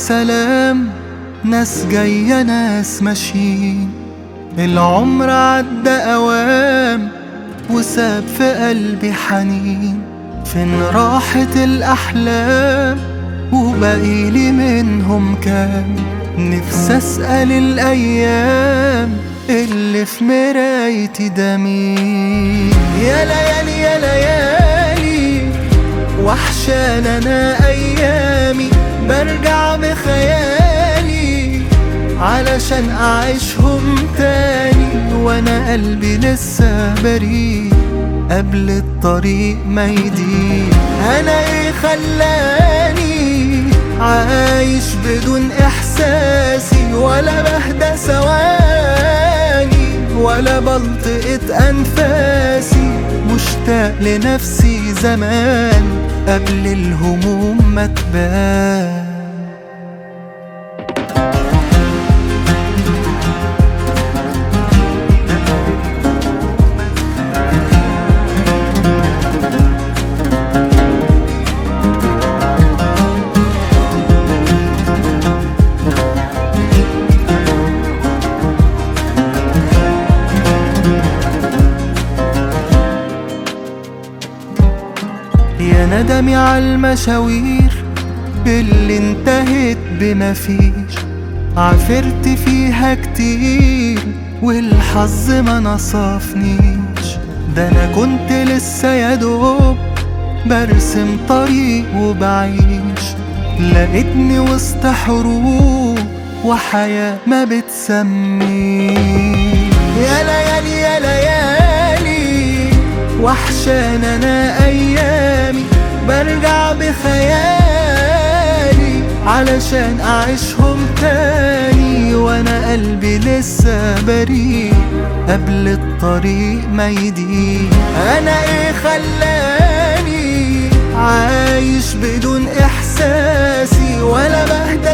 سلام ناس جاية ناس ماشيين العمر عدى أوام وساب في قلبي حنين فين راحت الأحلام وبقيلي منهم كام نفسي أسأل الأيام اللي في مرايتي ده مين يا ليالي يا ليالي وحشان أنا أيامي برجع بخيالي علشان أعيشهم تاني وأنا قلبي لسه بريء قبل الطريق ما يضيق أنا إيه خلاني عايش بدون إحساسي ولا بهدى ثواني ولا بلطقة أنفاسي مشتاق لنفسي زمان قبل الهموم ما تبان يا ندمي على المشاوير اللي انتهت بما فيش عافرت فيها كتير والحظ ما نصفنيش ده انا كنت لسه يا دوب برسم طريق وبعيش لقيتني وسط حروب وحياة ما بتسميش يا ليالي يا ليالي وحشان انا ايامي برجع بخيالي علشان اعيشهم تاني وانا قلبي لسه بريء قبل الطريق ما يضيق انا ايه خلاني عايش بدون احساسي ولا بهدى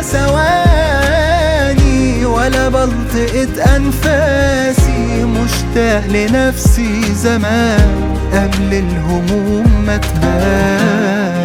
ثواني ولا بلطقة انفاسي مشتاق لنفسي زمان قبل الهموم ما تبان